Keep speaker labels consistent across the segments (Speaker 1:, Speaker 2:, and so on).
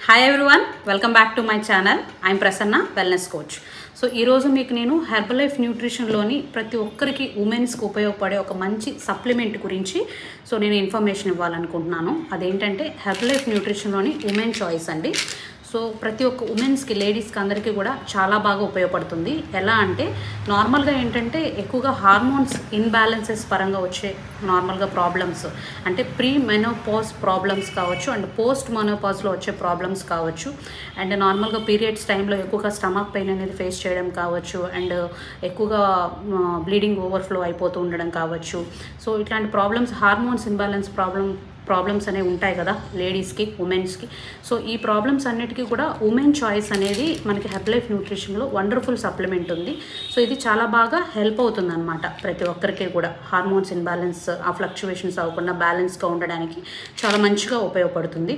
Speaker 1: hi everyone welcome back to my channel I'm Prasanna wellness coach so ఈరోజు మీకు నేను herbal Herbalife న్యూట్రిషన్లోని ప్రతి ఒక్కరికి ఉమెన్స్కి ఉపయోగపడే ఒక మంచి సప్లిమెంట్ గురించి సో నేను ఇన్ఫర్మేషన్ ఇవ్వాలనుకుంటున్నాను అదేంటంటే హెర్బల్ లైఫ్ న్యూట్రిషన్లోని ఉమెన్ చాయిస్ అండి సో ప్రతి ఒక్క ఉమెన్స్కి లేడీస్కి అందరికీ కూడా చాలా బాగా ఉపయోగపడుతుంది ఎలా అంటే నార్మల్గా ఏంటంటే ఎక్కువగా హార్మోన్స్ ఇన్బ్యాలెన్సెస్ పరంగా వచ్చే నార్మల్గా ప్రాబ్లమ్స్ అంటే ప్రీ మెనోపాజ్ ప్రాబ్లమ్స్ కావచ్చు అండ్ పోస్ట్ మెనోపాజ్లో వచ్చే ప్రాబ్లమ్స్ కావచ్చు అండ్ నార్మల్గా పీరియడ్స్ టైంలో ఎక్కువగా స్టమక్ పెయిన్ అనేది ఫేస్ చేయడం కావచ్చు అండ్ ఎక్కువగా బ్లీడింగ్ ఓవర్ఫ్లో అయిపోతూ ఉండడం కావచ్చు సో ఇట్లాంటి problems hormones imbalance problem problems అనేవి ఉంటాయి కదా లేడీస్కి ఉమెన్స్కి సో ఈ ప్రాబ్లమ్స్ అన్నిటికీ కూడా ఉమెన్ చాయిస్ అనేది మనకి హెర్బ్ లైఫ్ న్యూట్రిషన్లో వండర్ఫుల్ సప్లిమెంట్ ఉంది సో ఇది చాలా బాగా హెల్ప్ అవుతుంది అనమాట ప్రతి ఒక్కరికి కూడా హార్మోన్స్ ఇన్బ్యాలెన్స్ ఆ ఫ్లక్చువేషన్స్ అవ్వకుండా బ్యాలెన్స్గా ఉండడానికి చాలా మంచిగా ఉపయోగపడుతుంది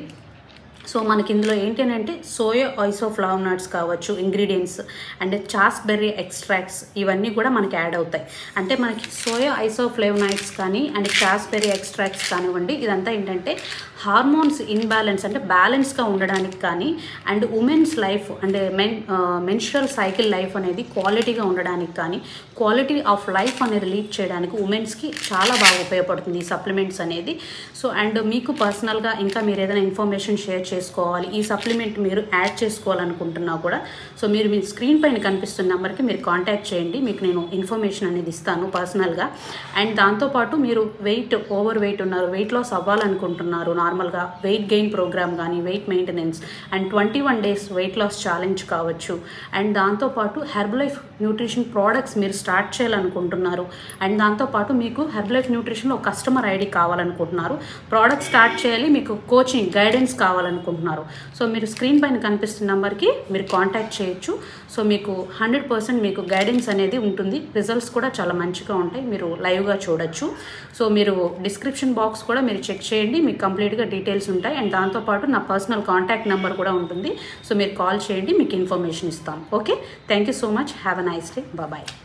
Speaker 1: సో మనకి ఇందులో ఏంటి అని అంటే సోయా ఐసోఫ్లావనాట్స్ కావచ్చు ఇంగ్రీడియంట్స్ అండ్ చాస్బెర్రీ ఎక్స్ట్రాక్ట్స్ ఇవన్నీ కూడా మనకి యాడ్ అవుతాయి అంటే మనకి సోయా ఐసోఫ్లేవనాయిడ్స్ కానీ అండ్ చాస్బెర్రీ ఎక్స్ట్రాక్ట్స్ కానివ్వండి ఇదంతా ఏంటంటే హార్మోన్స్ ఇన్బ్యాలెన్స్ అంటే బ్యాలెన్స్గా ఉండడానికి కానీ అండ్ ఉమెన్స్ లైఫ్ అంటే మెన్ మెన్స్ట్రల్ సైకిల్ లైఫ్ అనేది క్వాలిటీగా ఉండడానికి కానీ క్వాలిటీ ఆఫ్ లైఫ్ అనేది లీడ్ చేయడానికి ఉమెన్స్కి చాలా బాగా ఉపయోగపడుతుంది ఈ సప్లిమెంట్స్ అనేది సో అండ్ మీకు పర్సనల్గా ఇంకా మీరు ఏదైనా ఇన్ఫర్మేషన్ షేర్ చేసుకోవాలి ఈ సప్లిమెంట్ మీరు యాడ్ చేసుకోవాలనుకుంటున్నా కూడా సో మీరు మీ స్క్రీన్ పైన కనిపిస్తున్న నెంబర్కి మీరు కాంటాక్ట్ చేయండి మీకు నేను ఇన్ఫర్మేషన్ అనేది ఇస్తాను పర్సనల్గా అండ్ దాంతోపాటు మీరు వెయిట్ ఓవర్ వెయిట్ ఉన్నారు వెయిట్ లాస్ అవ్వాలనుకుంటున్నారు నార్మల్గా వెయిట్ గెయిన్ ప్రోగ్రామ్ కానీ weight maintenance and twenty one days weight loss challenge కావచ్చు అండ్ దాంతోపాటు హెర్బలైఫ్ న్యూట్రిషన్ ప్రోడక్ట్స్ మీరు స్టార్ట్ చేయాలనుకుంటున్నారు అండ్ దాంతోపాటు మీకు హెర్బలైఫ్ న్యూట్రిషన్లో కస్టమర్ ఐడి కావాలనుకుంటున్నారు ప్రోడక్ట్ స్టార్ట్ చేయాలి మీకు కోచింగ్ గైడెన్స్ కావాలనుకుంటున్నారు సో మీరు స్క్రీన్ పైన కనిపిస్తున్న నెంబర్కి మీరు కాంటాక్ట్ చేయొచ్చు సో మీకు హండ్రెడ్ పర్సెంట్ మీకు గైడెన్స్ అనేది ఉంటుంది రిజల్ట్స్ కూడా చాలా మంచిగా ఉంటాయి మీరు లైవ్గా చూడొచ్చు సో మీరు డిస్క్రిప్షన్ బాక్స్ కూడా మీరు చెక్ చేయండి మీకు కంప్లీట్గా డీటెయిల్స్ ఉంటాయి అండ్ దాంతోపాటు నా పర్సనల్ కాంటాక్ట్ నెంబర్ కూడా ఉంటుంది సో మీరు కాల్ చేయండి మీకు ఇన్ఫర్మేషన్ ఇస్తాం okay thank you so much have a nice day bye